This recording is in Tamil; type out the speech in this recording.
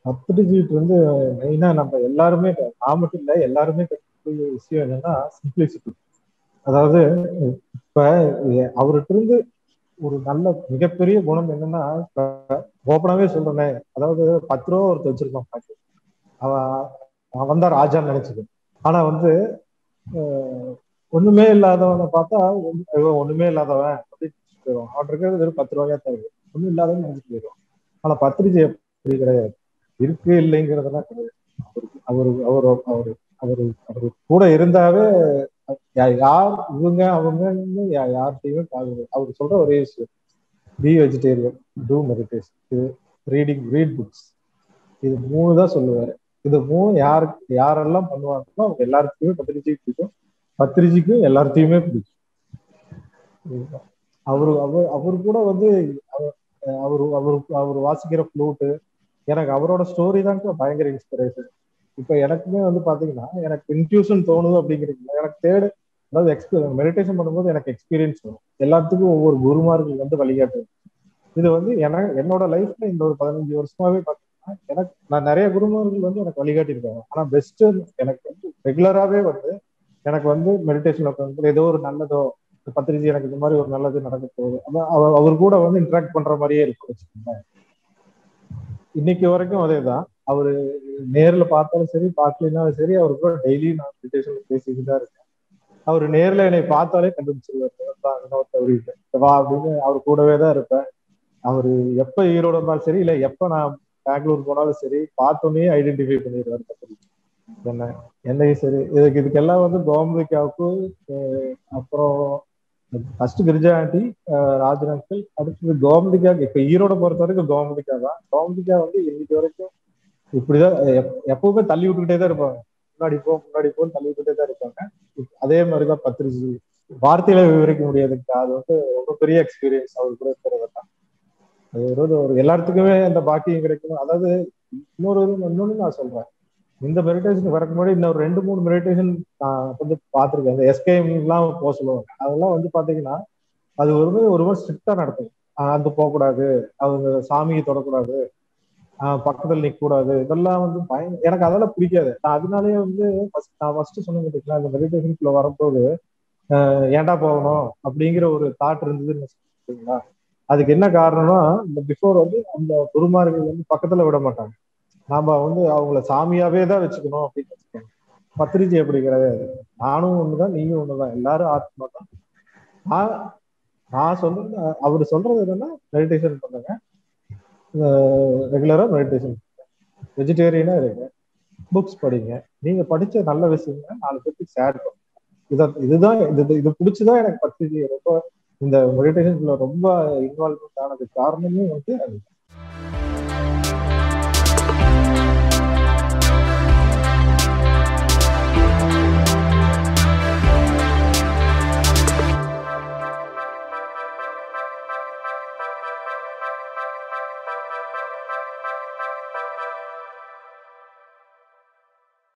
பத்திரிஜிட்டு வந்து மெயினா நம்ம எல்லாருமே நான் மட்டும் இல்ல எல்லாருமே கற்றுக்கூடிய விஷயம் என்னன்னா சிம்பிளிசிட்டி அதாவது இப்ப அவர்கிட்ட இருந்து ஒரு நல்ல மிகப்பெரிய குணம் என்னன்னா ஓப்பனாவே சொல்றேனே அதாவது பத்து ரூபா ஒருத்தர் வச்சிருக்கான் பாட்டு அவன் அவன் தான் ராஜான்னு நினைச்சது ஆனா வந்து ஒண்ணுமே இல்லாதவனை பார்த்தா ஒண்ணுமே இல்லாதவன் அப்படின்னு போயிடும் அவன் இருக்கிறது வெறும் பத்து ரூபாயா தருது ஒண்ணும் இல்லாதவன் நினைச்சு போயிடும் ஆனா பத்திரிகை அப்படி கிடையாது இருக்கு இல்லைங்கிறதெல்லாம் கிடையாது அவரு அவரு அவரு அவரு அவரு கூட இருந்தாவே யார் இவங்க அவங்கன்னு யார்கிட்டயுமே பாக்குறது அவர் சொல்ற ஒரே விஷயம் பி வெஜிடேரியன் டூ மெடிடேஷன் இது ரீடிங் ரீட் புக்ஸ் இது மூணு தான் சொல்லுவாரு இது மூணு யாருக்கு யாரெல்லாம் பண்ணுவாங்களோ அவங்க எல்லாருக்குமே பத்திரிஜை பிடிக்கும் பத்திரிஜைக்கும் எல்லார்த்தையுமே பிடிக்கும் அவரு அவர் அவரு கூட வந்து அவரு அவரு அவர் வாசிக்கிற ஃப்ளூட்டு எனக்கு அவரோட ஸ்டோரி தான் பயங்கர இன்ஸ்பிரேஷன் இப்ப எனக்குமே வந்து பாத்தீங்கன்னா எனக்கு இன்ட்யூஷன் தோணுது அப்படிங்கிறது எனக்கு தேடு அதாவது எக்ஸ்பீ மெடிடேஷன் பண்ணும்போது எனக்கு எக்ஸ்பீரியன்ஸ் வரும் எல்லாத்துக்கும் ஒவ்வொரு குருமார்கள் வந்து வழிகாட்டு இது வந்து எனக்கு என்னோட லைஃப்ல இந்த ஒரு பதினஞ்சு வருஷமாவே பாத்தீங்கன்னா எனக்கு நான் நிறைய குருமார்கள் வந்து எனக்கு வழிகாட்டியிருக்காங்க ஆனா பெஸ்ட் எனக்கு வந்து ரெகுலராகவே வந்து எனக்கு வந்து மெடிடேஷன் உட்காந்து ஏதோ ஒரு நல்லதோ பத்திரிஜி எனக்கு இந்த மாதிரி ஒரு நல்லது நடக்க போகுது அவர் கூட வந்து இன்ட்ராக்ட் பண்ற மாதிரியே இருக்கும் வச்சுக்கோங்க இன்னைக்கு வரைக்கும் அதே தான் அவரு நேர்ல பார்த்தாலும் சரி பார்க்கலனாலும் சரி அவர் கூட டெய்லி நான் மெடிடேஷன் பேசிட்டு தான் இருக்கேன் அவர் நேர்ல என்னை பார்த்தாலே கண்டுபிடிச்சிருவாரு வா அப்படின்னு அவர் கூடவே தான் இருப்பேன் அவரு எப்ப ஈரோடு இருந்தாலும் சரி இல்ல எப்ப நான் பெங்களூர் போனாலும் சரி பார்த்தோன்னே ஐடென்டிஃபை பண்ணிடுவாரு பத்திரிக்கை என்ன என்னையும் சரி இதுக்கு இதுக்கெல்லாம் வந்து கோமதிக்காவுக்கு அப்புறம் first Girija aunty Rajan uncle அடுத்தது கோமதிகா இப்ப ஈரோட பொறுத்த வரைக்கும் கோமதிகா தான் கோமதிகா வந்து இன்னைக்கு வரைக்கும் இப்படிதான் எப்பவுமே தள்ளி விட்டுக்கிட்டே தான் இருப்பாங்க முன்னாடி போ முன்னாடி போன்னு தள்ளி விட்டுட்டே தான் இருப்பாங்க அதே மாதிரிதான் பத்திரிஜி வார்த்தையில விவரிக்க முடியாதுக்கு அது வந்து ரொம்ப பெரிய எக்ஸ்பீரியன்ஸ் அவர் கூட இருக்கிறது தான் அது ஒரு எல்லாத்துக்குமே அந்த பாக்கியம் கிடைக்கணும் அதாவது இன்னொரு இன்னொன்னு நான் சொல்றேன் இந்த மெடிடேஷன் வரக்கு முன்னாடி இன்னொரு ரெண்டு மூணு மெடிடேஷன் நான் வந்து பார்த்துருக்கேன் இந்த எஸ்கேஎம் எல்லாம் போக சொல்லுவாங்க அதெல்லாம் வந்து பாத்தீங்கன்னா அது ஒரு ஒரு மாதிரி ஸ்ட்ரிக்டா நடத்தும் அங்க போகக்கூடாது அவங்க சாமியை தொடக்கூடாது பக்கத்தில் நிற்க கூடாது இதெல்லாம் வந்து பயம் எனக்கு அதெல்லாம் பிடிக்காது நான் அதனாலேயே வந்து ஃபர்ஸ்ட் நான் ஃபர்ஸ்ட் சொன்ன பார்த்தீங்களா இந்த மெடிடேஷனுக்குள்ள வரும்போது ஏன்டா போகணும் அப்படிங்கிற ஒரு தாட் இருந்ததுன்னு வச்சுக்கோங்களா அதுக்கு என்ன காரணம்னா இந்த பிஃபோர் வந்து அந்த குருமார்கள் வந்து பக்கத்துல விட மாட்டாங்க நாம வந்து அவங்கள சாமியாவே தான் வச்சுக்கணும் அப்படின்னு வச்சுக்கோங்க பத்திரிஜை எப்படி கிடையாது நானும் ஒண்ணுதான் நீயும் ஒண்ணுதான் எல்லாரும் ஆத்மா தான் நான் நான் சொல்றது அவர் சொல்றது என்னன்னா மெடிடேஷன் பண்ணுங்க ரெகுலரா மெடிடேஷன் வெஜிடேரியனா இருங்க புக்ஸ் படிங்க நீங்க படிச்ச நல்ல விஷயங்க நாலு பேருக்கு ஷேர் பண்ணுங்க இத இதுதான் இது இது பிடிச்சதான் எனக்கு பத்திரிகை ரொம்ப இந்த மெடிடேஷன்ல ரொம்ப இன்வால்வ்மெண்ட் ஆனது காரணமே வந்து அது